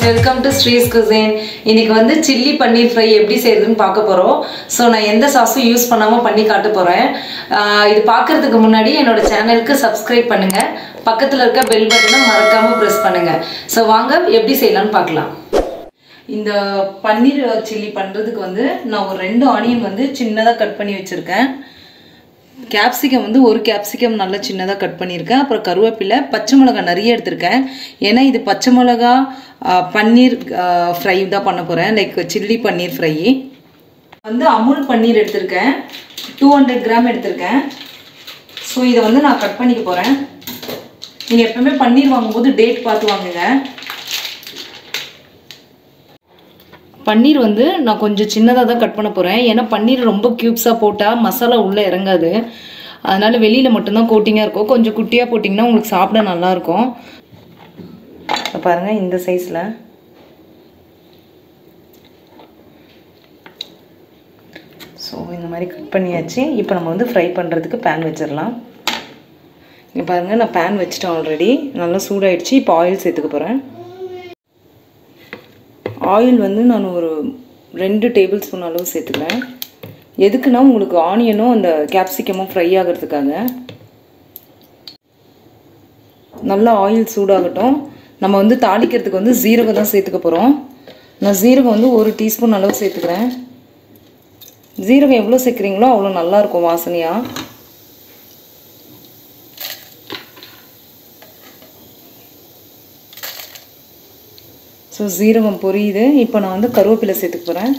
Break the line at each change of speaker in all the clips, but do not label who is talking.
welcome to ஸ்ரீஸ் குசேன் இன்னைக்கு வந்து chilli பன்னீர் fry எப்படி செய்யறதுன்னு பார்க்க போகிறோம் ஸோ நான் எந்த சாஸும் யூஸ் பண்ணாமல் பண்ணி காட்ட போகிறேன் இது பார்க்கறதுக்கு முன்னாடி என்னோட சேனலுக்கு சப்ஸ்கிரைப் பண்ணுங்க பக்கத்தில் இருக்க பெல் பட்டனை மறக்காமல் ப்ரெஸ் பண்ணுங்க ஸோ வாங்க எப்படி செய்யலாம்னு பார்க்கலாம் இந்த பன்னீர் சில்லி பண்ணுறதுக்கு வந்து நான் ஒரு ரெண்டு ஆனியன் வந்து சின்னதாக கட் பண்ணி வச்சுருக்கேன் கேப்சிகம் வந்து ஒரு கேப்சிகம் நல்லா சின்னதாக கட் பண்ணியிருக்கேன் அப்புறம் கருவேப்பிலை பச்சை மிளகா நிறைய எடுத்திருக்கேன் ஏன்னா இது பச்சை மிளகா ஆ, பன்னீர் ஃப்ரை தான் பண்ண போகிறேன் லைக் சில்லி பன்னீர் ஃப்ரை வந்து அமுல் பன்னீர் எடுத்திருக்கேன் டூ ஹண்ட்ரட் கிராம் எடுத்திருக்கேன் ஸோ இதை வந்து நான் கட் பண்ணிக்க போகிறேன் நீங்கள் எப்பவுமே பன்னீர் வாங்கும்போது டேட் பார்த்து வாங்குங்க பன்னீர் வந்து நான் கொஞ்சம் சின்னதாக தான் கட் பண்ண போகிறேன் ஏன்னா பன்னீர் ரொம்ப க்யூப்ஸாக போட்டால் மசாலா உள்ளே இறங்காது அதனால் வெளியில் மட்டும்தான் கோட்டிங்காக இருக்கும் கொஞ்சம் குட்டியாக போட்டிங்கன்னா உங்களுக்கு சாப்பிட நல்லாயிருக்கும் இப்போ பாருங்கள் இந்த சைஸில் ஸோ இந்த மாதிரி கட் பண்ணியாச்சு இப்போ நம்ம வந்து ஃப்ரை பண்ணுறதுக்கு பேன் வச்சிடலாம் இங்கே பாருங்கள் நான் பேன் வச்சுட்டேன் ஆல்ரெடி நல்லா சூடாயிடுச்சு இப்போ ஆயில் சேர்த்துக்க போகிறேன் ஆயில் வந்து நான் ஒரு ரெண்டு டேபிள் ஸ்பூன் அளவு சேர்த்துக்கிறேன் எதுக்குன்னா உங்களுக்கு ஆனியனும் அந்த கேப்சிகமும் ஃப்ரை ஆகிறதுக்காக நல்லா ஆயில் சூடாகட்டும் நம்ம வந்து தாளிக்கிறதுக்கு வந்து ஜீரகம் தான் சேர்த்துக்க போகிறோம் நான் ஜீரகம் வந்து ஒரு டீஸ்பூன் அளவு சேர்த்துக்கிறேன் ஜீரகம் எவ்வளோ சேர்க்குறீங்களோ அவ்வளோ நல்லாயிருக்கும் வாசனையாக ஸோ ஜீரகம் பொரியுது இப்போ நான் வந்து கருவேப்பிலை சேர்த்துக்க போகிறேன்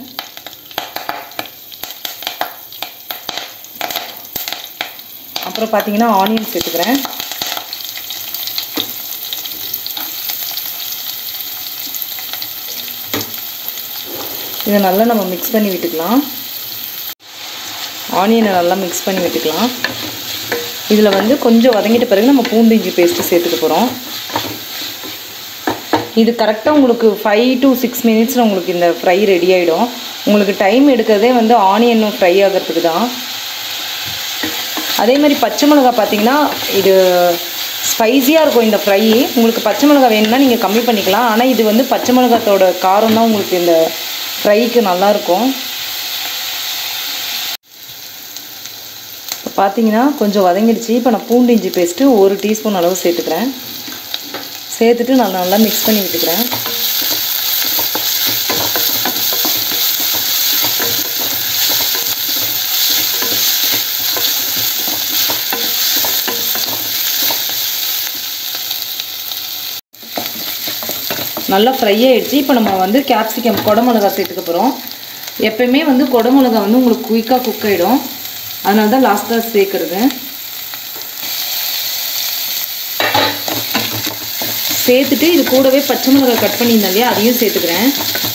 அப்புறம் பார்த்தீங்கன்னா ஆனியன் சேர்த்துக்கிறேன் இதை நல்லா நம்ம மிக்ஸ் பண்ணி விட்டுக்கலாம் ஆனியனை நல்லா மிக்ஸ் பண்ணி விட்டுக்கலாம் இதில் வந்து கொஞ்சம் வதங்கிட்ட பிறகு நம்ம பூண்டு இஞ்சி பேஸ்ட்டு சேர்த்துக்க போகிறோம் இது கரெக்டாக உங்களுக்கு ஃபைவ் டு சிக்ஸ் மினிட்ஸில் உங்களுக்கு இந்த ஃப்ரை ரெடி ஆகிடும் உங்களுக்கு டைம் எடுக்கிறதே வந்து ஆனியனும் ஃப்ரை ஆகிறதுக்கு தான் அதே மாதிரி பச்சை மிளகா பார்த்தீங்கன்னா இது ஸ்பைஸியாக இருக்கும் இந்த ஃப்ரை உங்களுக்கு பச்சை மிளகா வேணும்னா நீங்கள் கம்மி பண்ணிக்கலாம் ஆனால் இது வந்து பச்சை மிளகாத்தோட காரம் தான் உங்களுக்கு இந்த ஃப்ரைக்கு நல்லாயிருக்கும் இப்போ பார்த்தீங்கன்னா கொஞ்சம் வதங்கிடுச்சு இப்போ நான் பூண்டு இஞ்சி பேஸ்ட்டு ஒரு டீஸ்பூன் அளவு சேர்த்துக்கிறேன் சேர்த்துட்டு நான் நல்லா மிக்ஸ் பண்ணி விட்டுக்கிறேன் நல்லா ஃப்ரை ஆயிடுச்சு இப்போ நம்ம வந்து கேப்சிகம் குடமிளகா சேர்த்துக்க போகிறோம் எப்பயுமே வந்து குடமிளகா வந்து உங்களுக்கு குயிக்காக குக் ஆகிடும் அதனால தான் லாஸ்ட்டாக சேர்க்குறது சேர்த்துட்டு இது கூடவே பச்சை மிளகாய் கட் பண்ணியிருந்தேன் இல்லையா அதையும் சேர்த்துக்கிறேன்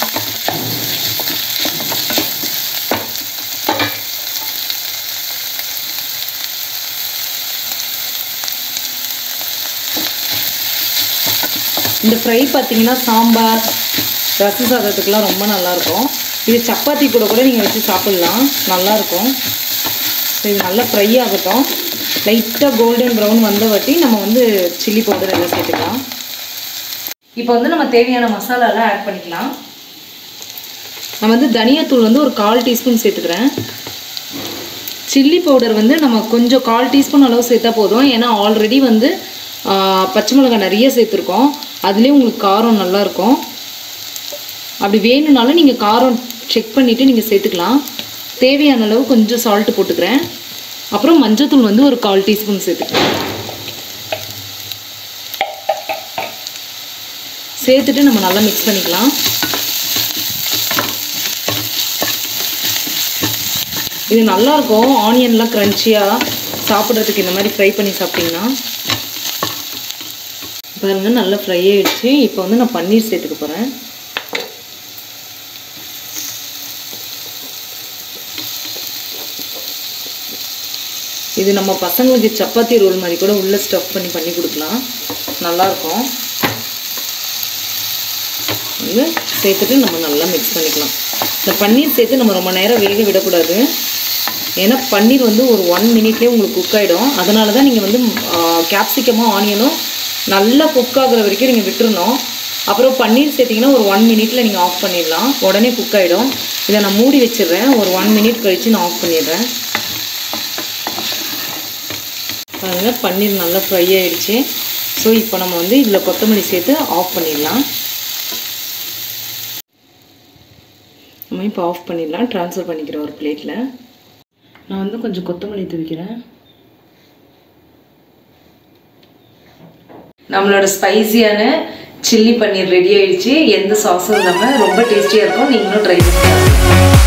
இந்த ஃப்ரை பார்த்தீங்கன்னா சாம்பார் ரச சாதத்துக்குலாம் ரொம்ப நல்லாயிருக்கும் இது சப்பாத்தி கூட கூட நீங்கள் வச்சு சாப்பிட்லாம் நல்லாயிருக்கும் ஸோ இது நல்லா ஃப்ரை ஆகட்டும் லைட்டாக கோல்டன் ப்ரௌன் வந்த வாட்டி நம்ம வந்து சில்லி பவுடர் எல்லாம் சேர்த்துக்கலாம் இப்போ வந்து நம்ம தேவையான மசாலாலாம் ஆட் பண்ணிக்கலாம் நான் வந்து தனியாத்தூள் வந்து ஒரு கால் டீஸ்பூன் சேர்த்துக்கிறேன் சில்லி பவுடர் வந்து நம்ம கொஞ்சம் கால் டீஸ்பூன் அளவு சேர்த்தா போதும் ஏன்னா ஆல்ரெடி வந்து ஆ, பச்சை மிளகாய் நிறைய சேர்த்துருக்கோம் அதுலேயும் உங்களுக்கு காரம் நல்லாயிருக்கும் அப்படி வேணும்னாலும் நீங்கள் காரம் செக் பண்ணிவிட்டு நீங்கள் சேர்த்துக்கலாம் தேவையான அளவு கொஞ்சம் சால்ட்டு போட்டுக்கிறேன் அப்புறம் மஞ்சத்தூள் வந்து ஒரு கால் டீஸ்பூன் சேர்த்துக்கிறேன் சேர்த்துட்டு நம்ம நல்லா மிக்ஸ் பண்ணிக்கலாம் இது நல்லா இருக்கும் ஆனியன்லாம் க்ரன்ச்சியாக சாப்பிட்றதுக்கு இந்த மாதிரி ஃப்ரை பண்ணி சாப்பிட்டிங்கன்னா பாருங்க நல்லா ஃப்ரை ஆயிடுச்சு இப்போ வந்து நான் பன்னீர் சேர்த்துக்க போகிறேன் இது நம்ம பசங்களுக்கு சப்பாத்தி ரோல் மாதிரி கூட உள்ளே ஸ்டஃப் பண்ணி பண்ணி கொடுக்கலாம் நல்லாயிருக்கும் வந்து சேர்த்துட்டு நம்ம நல்லா மிக்ஸ் பண்ணிக்கலாம் இந்த பன்னீர் சேர்த்து நம்ம ரொம்ப நேரம் வேக விடக்கூடாது ஏன்னா பன்னீர் வந்து ஒரு ஒன் மினிட்லேயே உங்களுக்கு குக் ஆகிடும் அதனால தான் நீங்கள் வந்து கேப்சிகமும் ஆனியனும் நல்லா குக் ஆகுற வரைக்கும் நீங்கள் விட்டுறணும் அப்புறம் பன்னீர் சேர்த்திங்கன்னா ஒரு ஒன் மினிட்ல நீங்கள் ஆஃப் பண்ணிடலாம் உடனே குக் ஆகிடும் இதை நான் மூடி வச்சிடுறேன் ஒரு ஒன் மினிட் கழித்து நான் ஆஃப் பண்ணிடுறேன் பாருங்கள் பன்னீர் நல்லா ஃப்ரை ஆயிடுச்சு ஸோ இப்போ நம்ம வந்து இதில் கொத்தமல்லி சேர்த்து ஆஃப் பண்ணிடலாம் நம்ம இப்போ ஆஃப் பண்ணிடலாம் ட்ரான்ஸ்ஃபர் பண்ணிக்கிறேன் ஒரு பிளேட்டில் நான் வந்து கொஞ்சம் கொத்தமல்லி தூவிக்கிறேன் நம்மளோட ஸ்பைசியான சில்லி பன்னீர் ரெடி ஆயிடுச்சு எந்த சாஸும் இல்லாமல் ரொம்ப டேஸ்டியாக இருக்கும் நீங்களும் ட்ரை பண்ணுங்க